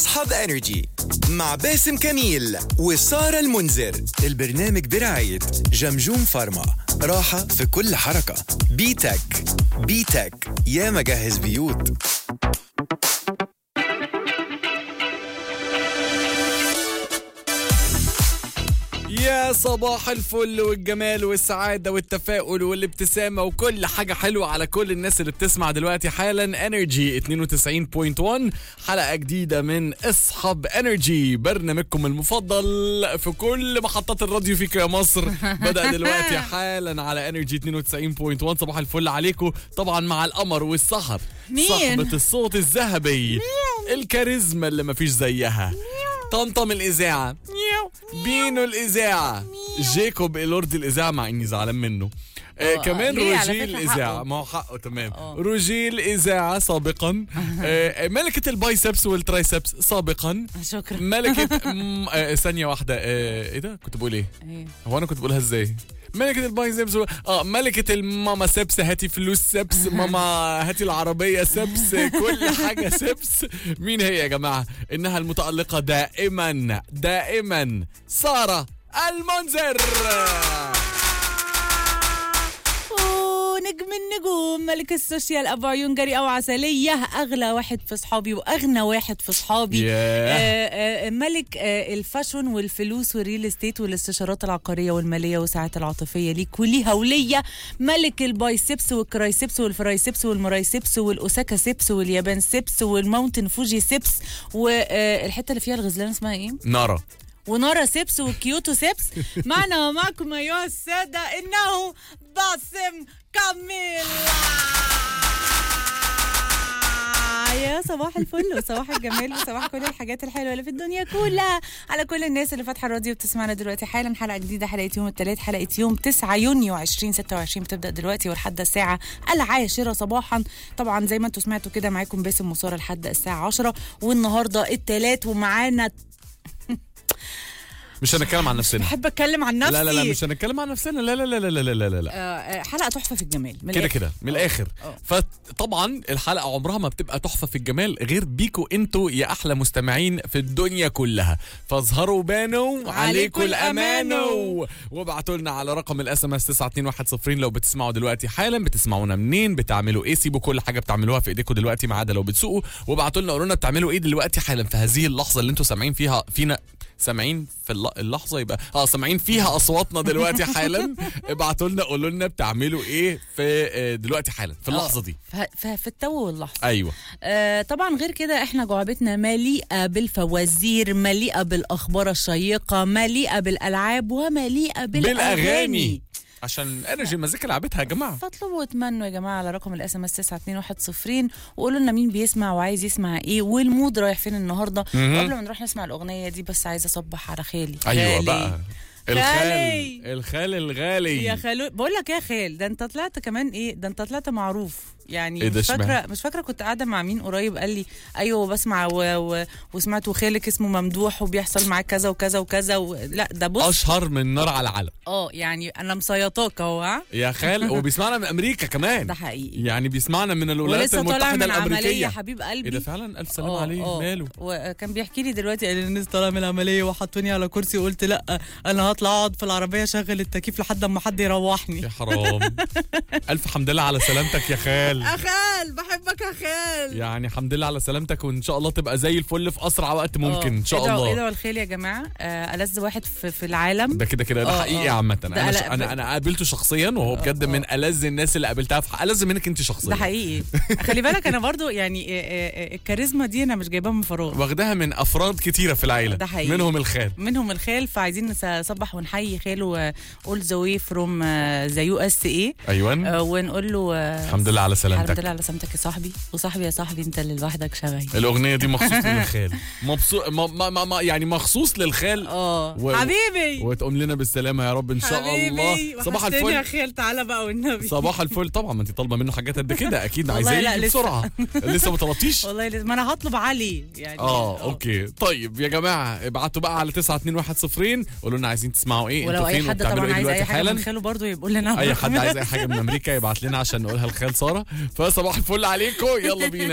اصحاب انرجي مع باسم كميل وسارة المنذر البرنامج برعاية جمجوم فارما راحة في كل حركة بيتك بيتك يا مجهز بيوت يا صباح الفل والجمال والسعادة والتفاؤل والابتسامة وكل حاجة حلوة على كل الناس اللي بتسمع دلوقتي حالا انرجي 92.1 حلقة جديدة من اصحاب انرجي برنامجكم المفضل في كل محطات الراديو فيك يا مصر بدأ دلوقتي حالا على انرجي 92.1 صباح الفل عليكم طبعا مع القمر والسهر مين؟ صاحبة الصوت الذهبي الكاريزما اللي مفيش زيها طمطم الإذاعة بينو الإذاعة جيكوب إلورد الإذاعة مع إني زعلان منه آه آه، كمان ليه؟ على روجي فكرة الإذاعة حقه. ما هو حقه تمام آه. روجي الإذاعة سابقا آه ملكة البايسبس والترايسبس سابقا شكرا ملكة م- آه ثانية واحدة آه ايه ده كنت بقول ايه إيه. هو انا كنت بقولها ازاي ملكة البايسبس و... اه ملكة الماما سبس هاتي فلوس سبس ماما هاتي العربية سبس كل حاجة سبس مين هي يا جماعة انها المتألقة دائما دائما سارة المنذر ونجم النجوم ملك السوشيال ابو عيون جري او عسليه اغلى واحد في صحابي واغنى واحد في صحابي ياه. آه، آه، ملك آه، الفاشون والفلوس والريل استيت والاستشارات العقاريه والماليه والساعات العاطفيه ليك وليها وليا ملك البايسبس والكرايسبس والفرايسبس والمرايسبس والاوساكا سبس واليابان سبس والماونتن فوجي سبس والحته اللي فيها الغزلان اسمها ايه؟ نارا ونارا سيبس وكيوتو سيبس معنا ومعكم أيها السادة إنه باسم كاميلا يا صباح الفل وصباح الجمال وصباح كل الحاجات الحلوه اللي في الدنيا كلها على كل الناس اللي فاتحه الراديو بتسمعنا دلوقتي حالا حلقه جديده حلقه يوم الثلاث حلقه يوم 9 يونيو 2026 بتبدا دلوقتي ولحد الساعه العاشره صباحا طبعا زي ما انتم سمعتوا كده معاكم باسم مصاره لحد الساعه 10 والنهارده الثلاث ومعانا مش هنتكلم عن نفسنا بحب اتكلم عن نفسي لا لا لا مش هنتكلم عن نفسنا لا لا لا لا لا لا لا, لا. آه، آه، حلقه تحفه في الجمال من كده الآخر. كده من الاخر آه. فطبعا الحلقه عمرها ما بتبقى تحفه في الجمال غير بيكو انتوا يا احلى مستمعين في الدنيا كلها فاظهروا بانوا عليكم الامانو وابعتوا لنا على رقم الاس ام اس 92110 لو بتسمعوا دلوقتي حالا بتسمعونا منين بتعملوا ايه سيبوا كل حاجه بتعملوها في ايديكم دلوقتي ما عدا لو بتسوقوا وابعتوا لنا قولوا لنا بتعملوا ايه دلوقتي حالا في هذه اللحظه اللي انتوا سامعين فيها فينا سامعين في الل- اللحظه يبقى اه سامعين فيها اصواتنا دلوقتي حالا ابعتوا لنا قولوا لنا بتعملوا ايه في آه، دلوقتي حالا في اللحظه دي ف- ف- في التو واللحظه ايوه آه طبعا غير كده احنا جعبتنا مليئه بالفوازير مليئه بالاخبار الشيقه مليئه بالالعاب ومليئه بالاغاني, بالاغاني عشان انرجي المزيكا لعبتها يا جماعه فاطلبوا واتمنوا يا جماعه على رقم الاس ام اس 92110 وقولوا لنا مين بيسمع وعايز يسمع ايه والمود رايح فين النهارده مهم. قبل ما نروح نسمع الاغنيه دي بس عايزه اصبح على خالي ايوه خالي. بقى خالي. الخال الخال الغالي يا خالو بقول لك يا خال ده انت طلعت كمان ايه ده انت طلعت معروف يعني إيه ده مش فاكره اشمعنى؟ مش فاكره كنت قاعده مع مين قريب قال لي ايوه بسمع و... و... وسمعت وخالك اسمه ممدوح وبيحصل معاه كذا وكذا وكذا و... لا ده بص اشهر من نار على العلم اه يعني انا مسيطاك اهو ها يا خال وبيسمعنا من امريكا كمان ده حقيقي يعني بيسمعنا من الولايات ولسه طالع المتحده من عمليه الامريكيه حبيب قلبي ايه ده فعلا الف سلامه آه، عليه آه. ماله وكان بيحكي لي دلوقتي قال لي الناس طالعه من العمليه وحطوني على كرسي وقلت لا انا هطلع اقعد في العربيه اشغل التكييف لحد اما حد يروحني يا حرام الف حمد لله على سلامتك يا خال خال بحبك يا خال يعني الحمد لله على سلامتك وان شاء الله تبقى زي الفل في اسرع وقت ممكن ان شاء الله ادعوا الخيل يا جماعه آه، ألذ واحد في, في العالم ده كده كده ده آه، حقيقي آه. عامة ده انا ش... ألا- انا انا قابلته شخصيا وهو بجد آه. من ألذ الناس اللي قابلتها في ح- ألذ منك انت شخصيا ده حقيقي خلي بالك انا برضو يعني آه، آه، آه، الكاريزما دي انا مش جايباها من فراغ واخداها من افراد كتيرة في العيلة ده حقيقي. منهم الخال منهم الخال فعايزين نصبح ونحيي خاله اول ذا واي فروم ذا يو اس اي ايوه ونقول له آه، الحمد لله على الحمد سلامتك لله على سلامتك يا صاحبي وصاحبي يا صاحبي انت اللي لوحدك شبهي الاغنية دي مخصوص للخال مبسوط ما... ما... ما... ما... يعني مخصوص للخال اه و- حبيبي وتقوم لنا بالسلامة يا رب ان شاء حبيبي الله صباح وحشتني يا الفل خال تعالى بقى والنبي صباح الفل طبعا ما انت طالبه منه حاجات قد كده اكيد والله عايزاه لا، يجي لسه. بسرعه لسه ما طلبتيش والله لازم ما انا هطلب علي يعني اه اوكي طيب يا جماعه ابعتوا بقى على 92110 قولوا لنا عايزين تسمعوا ايه ولو انتوا اي فين حد وبتعملوا طبعا ايه عايز دلوقتي اي حاجه حالا من خاله برضه يقول لنا اي حد عايز اي حاجه من امريكا يبعت لنا عشان نقولها لخال ساره فصباح الفل عليكم يلا بينا